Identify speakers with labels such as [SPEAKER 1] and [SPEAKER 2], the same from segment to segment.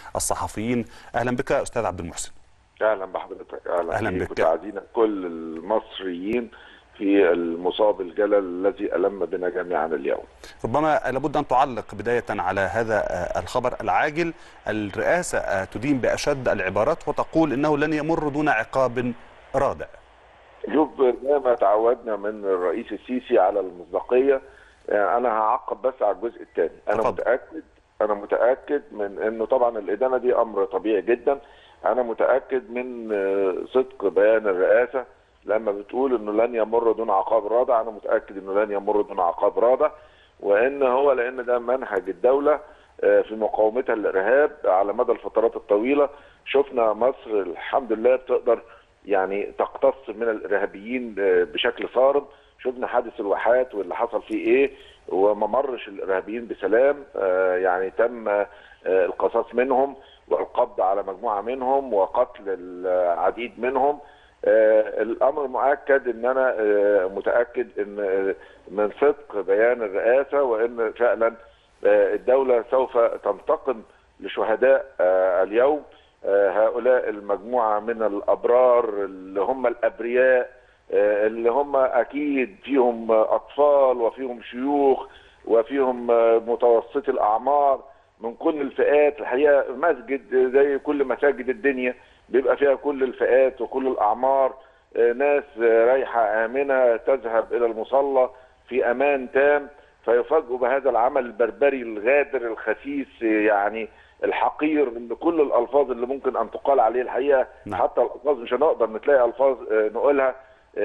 [SPEAKER 1] الصحفيين اهلا بك استاذ عبد المحسن
[SPEAKER 2] اهلا بحضرتك اهلا,
[SPEAKER 1] أهلاً
[SPEAKER 2] بيك
[SPEAKER 1] بك.
[SPEAKER 2] وتعزينا كل المصريين في المصاب الجلل الذي الم بنا جميعا اليوم
[SPEAKER 1] ربما لابد ان تعلق بدايه على هذا آه، الخبر العاجل الرئاسه آه، تدين باشد العبارات وتقول انه لن يمر دون عقاب رادع
[SPEAKER 2] شوف زي ما تعودنا من الرئيس السيسي على المصداقيه آه، انا هعقب بس على الجزء الثاني انا
[SPEAKER 1] اتفضل.
[SPEAKER 2] متاكد انا متاكد من انه طبعا الادانه دي امر طبيعي جدا انا متاكد من آه، صدق بيان الرئاسه لما بتقول انه لن يمر دون عقاب رادع انا متاكد انه لن يمر دون عقاب رادع وان هو لان ده منهج الدوله آه، في مقاومتها للارهاب على مدى الفترات الطويله شفنا مصر الحمد لله بتقدر يعني تقتص من الارهابيين آه، بشكل صارم شفنا حادث الواحات واللي حصل فيه ايه وما مرش الارهابيين بسلام آه، يعني تم آه، القصاص منهم والقبض على مجموعه منهم وقتل العديد منهم آه، الامر مؤكد ان انا آه، متاكد ان آه، من صدق بيان الرئاسه وان فعلا آه، الدوله سوف تنتقم لشهداء آه، اليوم آه، هؤلاء المجموعه من الابرار اللي هم الابرياء آه، اللي هم اكيد فيهم آه، اطفال وفيهم شيوخ وفيهم آه، متوسطي الاعمار من كل الفئات الحقيقه مسجد زي كل مساجد الدنيا بيبقى فيها كل الفئات وكل الاعمار آه، ناس آه، رايحه امنه تذهب الى المصلى في امان تام فيفاجئوا بهذا العمل البربري الغادر الخسيس آه، يعني الحقير من كل الالفاظ اللي ممكن ان تقال عليه الحقيقه
[SPEAKER 1] نعم.
[SPEAKER 2] حتى الالفاظ مش هنقدر نتلاقي الفاظ آه، نقولها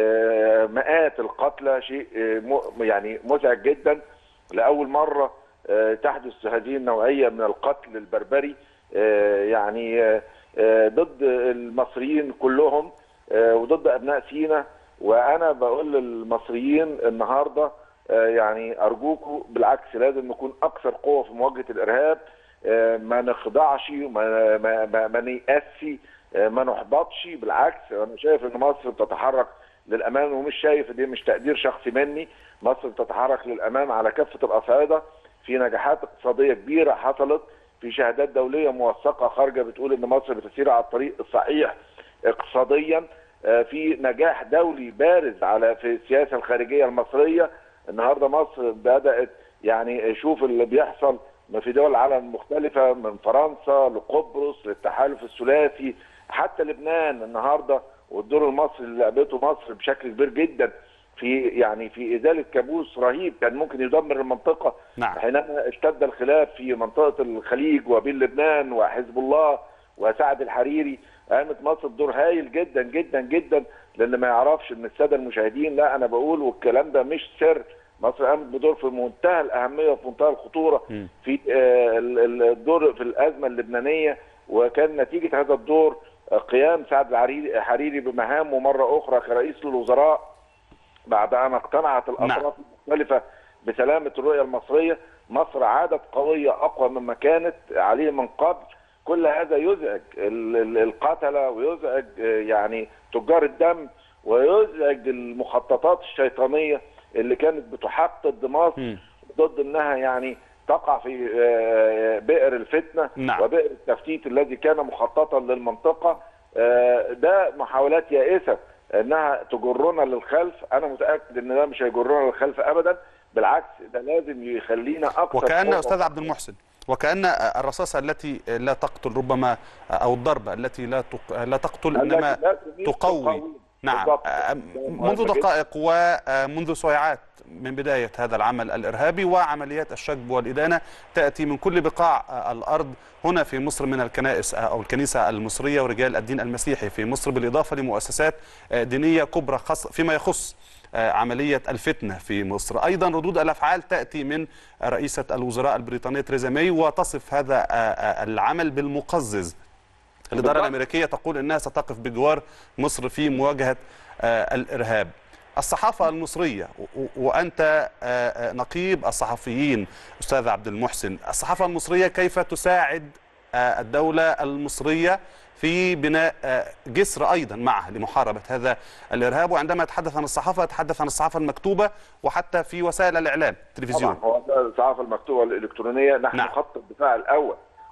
[SPEAKER 2] آه، مئات القتلى شيء آه، م- يعني مزعج جدا لاول مره آه، تحدث هذه النوعيه من القتل البربري آه، يعني آه، آه، ضد المصريين كلهم آه، وضد ابناء سينا وانا بقول للمصريين النهارده آه، يعني ارجوكم بالعكس لازم نكون اكثر قوه في مواجهه الارهاب آه، ما نخضعش ما ما ما, ما نيأسش آه، ما نحبطش بالعكس انا شايف ان مصر بتتحرك للامام ومش شايف دي مش تقدير شخصي مني مصر بتتحرك للامام على كافه الاصعده في نجاحات اقتصاديه كبيره حصلت في شهادات دوليه موثقه خارجه بتقول ان مصر بتسير على الطريق الصحيح اقتصاديا آه، في نجاح دولي بارز على في السياسه الخارجيه المصريه النهارده مصر بدات يعني شوف اللي بيحصل في دول العالم المختلفه من فرنسا لقبرص للتحالف الثلاثي حتى لبنان النهارده والدور المصري اللي لعبته مصر بشكل كبير جدا في يعني في ازاله كابوس رهيب كان ممكن يدمر المنطقه
[SPEAKER 1] نعم.
[SPEAKER 2] حينما اشتد الخلاف في منطقه الخليج وبين لبنان وحزب الله وسعد الحريري قامت مصر بدور هايل جدا جدا جدا للي ما يعرفش ان الساده المشاهدين لا انا بقول والكلام ده مش سر مصر قامت بدور في منتهى الاهميه وفي منتهى الخطوره
[SPEAKER 1] م.
[SPEAKER 2] في آه، ال- ال- الدور في الازمه اللبنانيه وكان نتيجه هذا الدور آه، قيام سعد العريري- الحريري بمهامه مره اخرى كرئيس للوزراء بعد ان اقتنعت الاطراف المختلفه بسلامه الرؤيه المصريه مصر عادت قويه اقوى مما كانت عليه من قبل كل هذا يزعج ال- ال- القتله ويزعج آه، يعني تجار الدم ويزعج المخططات الشيطانيه اللي كانت بتحق ضد مصر
[SPEAKER 1] مم.
[SPEAKER 2] ضد انها يعني تقع في آه، بئر الفتنه
[SPEAKER 1] نعم.
[SPEAKER 2] وبئر التفتيت الذي كان مخططا للمنطقه آه، ده محاولات يائسه انها تجرنا للخلف انا متاكد ان ده مش هيجرنا للخلف ابدا بالعكس ده لازم يخلينا اكثر
[SPEAKER 1] وكأن
[SPEAKER 2] قوة.
[SPEAKER 1] أستاذ عبد المحسن وكأن الرصاصة التي لا تقتل ربما أو الضربة التي لا تق- لا تقتل إنما
[SPEAKER 2] التي لا تريد
[SPEAKER 1] تقوي
[SPEAKER 2] تقوي.
[SPEAKER 1] نعم
[SPEAKER 2] بالضبط.
[SPEAKER 1] آه،
[SPEAKER 2] ده مهم
[SPEAKER 1] منذ
[SPEAKER 2] جداً.
[SPEAKER 1] دقائق ومنذ ساعات من بداية هذا العمل الإرهابي وعمليات الشجب والإدانة تأتي من كل بقاع آه، الأرض هنا في مصر من الكنائس آه، أو الكنيسة المصرية ورجال الدين المسيحي في مصر بالإضافة لمؤسسات آه، دينية كبرى خاصة فيما يخص آه، عملية الفتنة في مصر أيضا ردود الأفعال تأتي من رئيسة الوزراء البريطانية تريزا ماي وتصف هذا آه، آه، العمل بالمقزز الإدارة
[SPEAKER 2] بالضبط.
[SPEAKER 1] الأمريكية تقول أنها ستقف بجوار مصر في مواجهة آه، الإرهاب الصحافة المصرية و- و- وأنت آه، آه، نقيب الصحفيين أستاذ عبد المحسن الصحافة المصرية كيف تساعد آه، الدولة المصرية في بناء آه، جسر أيضا معه لمحاربة هذا الإرهاب وعندما يتحدث عن الصحافة يتحدث عن الصحافة المكتوبة وحتى في وسائل الإعلام
[SPEAKER 2] طبعا
[SPEAKER 1] التلفزيون
[SPEAKER 2] هو ده الصحافه المكتوبه الالكترونيه نحن
[SPEAKER 1] نعم.
[SPEAKER 2] خط الدفاع الاول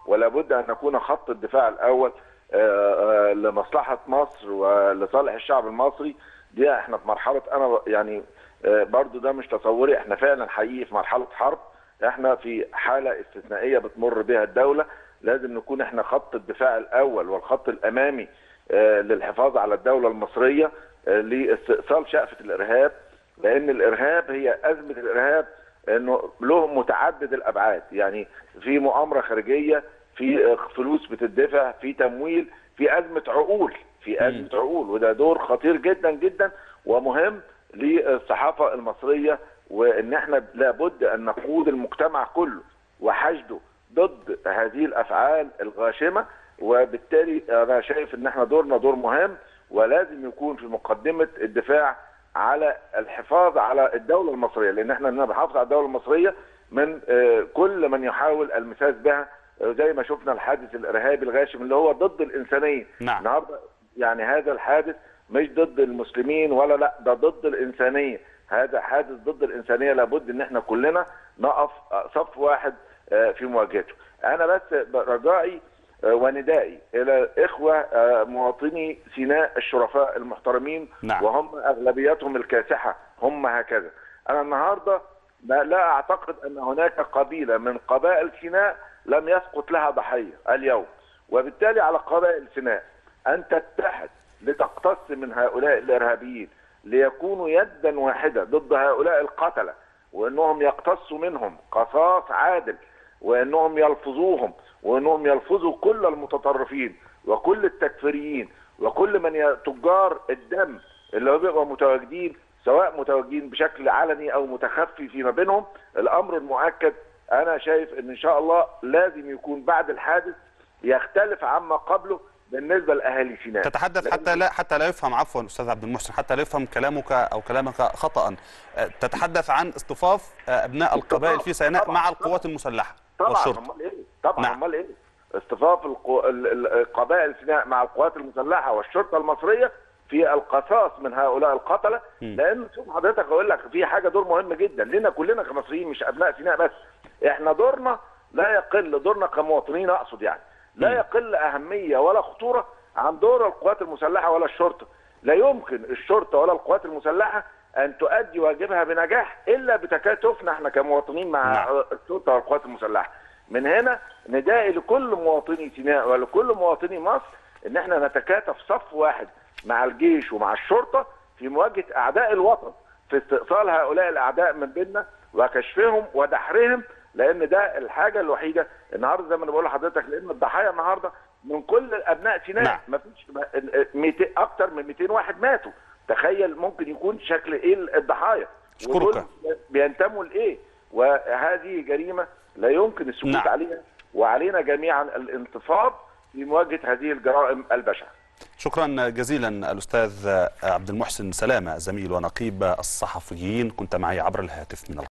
[SPEAKER 2] ولا بد ان نكون خط الدفاع الاول آه، آه، لمصلحه مصر ولصالح الشعب المصري دي احنا في مرحله انا يعني آه، برضو ده مش تصوري احنا فعلا حقيقي في مرحله حرب احنا في حاله استثنائيه بتمر بها الدوله لازم نكون احنا خط الدفاع الاول والخط الامامي آه، للحفاظ على الدوله المصريه آه، لاستئصال شأفة الارهاب لان الارهاب هي ازمه الارهاب انه له متعدد الابعاد يعني في مؤامره خارجيه في فلوس بتدفع في تمويل في ازمه عقول في ازمه عقول وده دور خطير جدا جدا ومهم للصحافه المصريه وان احنا لابد ان نقود المجتمع كله وحشده ضد هذه الافعال الغاشمه وبالتالي انا شايف ان احنا دورنا دور مهم ولازم يكون في مقدمه الدفاع على الحفاظ على الدوله المصريه لان احنا بنحافظ على الدوله المصريه من آه، كل من يحاول المساس بها آه، زي ما شفنا الحادث الارهابي الغاشم اللي هو ضد الانسانيه
[SPEAKER 1] نعم.
[SPEAKER 2] النهارده يعني هذا الحادث مش ضد المسلمين ولا لا ده ضد الانسانيه هذا حادث ضد الانسانيه لابد ان احنا كلنا نقف آه، صف واحد آه، في مواجهته انا بس رجائي آه، وندائي الى اخوه آه، مواطني سيناء الشرفاء المحترمين
[SPEAKER 1] نعم.
[SPEAKER 2] وهم اغلبيتهم الكاسحه هم هكذا انا النهارده لا لا اعتقد ان هناك قبيله من قبائل سيناء لم يسقط لها ضحيه اليوم وبالتالي على قبائل سيناء ان تتحد لتقتص من هؤلاء الارهابيين ليكونوا يدا واحده ضد هؤلاء القتله وانهم يقتصوا منهم قصاص عادل وانهم يلفظوهم وانهم يلفظوا كل المتطرفين وكل التكفيريين وكل من ي- تجار الدم اللي هو بيبقوا متواجدين سواء متواجدين بشكل علني او متخفي فيما بينهم الامر المؤكد انا شايف ان ان شاء الله لازم يكون بعد الحادث يختلف عما قبله بالنسبه لاهالي سيناء
[SPEAKER 1] تتحدث حتى لا حتى لا يفهم عفوا استاذ عبد المحسن حتى لا يفهم كلامك او كلامك خطا آه، تتحدث عن اصطفاف آه، ابناء القبائل في سيناء
[SPEAKER 2] طبعاً،
[SPEAKER 1] مع
[SPEAKER 2] طبعاً.
[SPEAKER 1] القوات المسلحه
[SPEAKER 2] طبعا
[SPEAKER 1] والشرطه
[SPEAKER 2] امال ايه طبعا
[SPEAKER 1] نعم.
[SPEAKER 2] امال ايه اصطفاف القو... ال- ال- قبائل سيناء مع القوات المسلحه والشرطه المصريه في القصاص من هؤلاء القتله لان شوف حضرتك اقول لك في حاجه دور مهم جدا لنا كلنا كمصريين مش ابناء سيناء بس احنا دورنا لا يقل دورنا كمواطنين اقصد يعني لا يقل اهميه ولا خطوره عن دور القوات المسلحه ولا الشرطه لا يمكن الشرطه ولا القوات المسلحه ان تؤدي واجبها بنجاح الا بتكاتفنا احنا كمواطنين مع
[SPEAKER 1] نعم.
[SPEAKER 2] الشرطه والقوات المسلحه من هنا ندائي لكل مواطني سيناء ولكل مواطني مصر ان احنا نتكاتف صف واحد مع الجيش ومع الشرطه في مواجهه اعداء الوطن في استئصال هؤلاء الاعداء من بيننا وكشفهم ودحرهم لان ده الحاجه الوحيده النهارده زي ما انا بقول لحضرتك لان الضحايا النهارده من كل ابناء سيناء
[SPEAKER 1] نعم.
[SPEAKER 2] ما فيش اكتر من 200 واحد ماتوا تخيل ممكن يكون شكل ايه الضحايا
[SPEAKER 1] أشكرك.
[SPEAKER 2] ودول بينتموا لايه وهذه جريمه لا يمكن السكوت
[SPEAKER 1] نعم.
[SPEAKER 2] عليها وعلينا جميعا الانتفاض في مواجهه هذه الجرائم البشعه
[SPEAKER 1] شكرا جزيلا الاستاذ عبد المحسن سلامه زميل ونقيب الصحفيين كنت معي عبر الهاتف من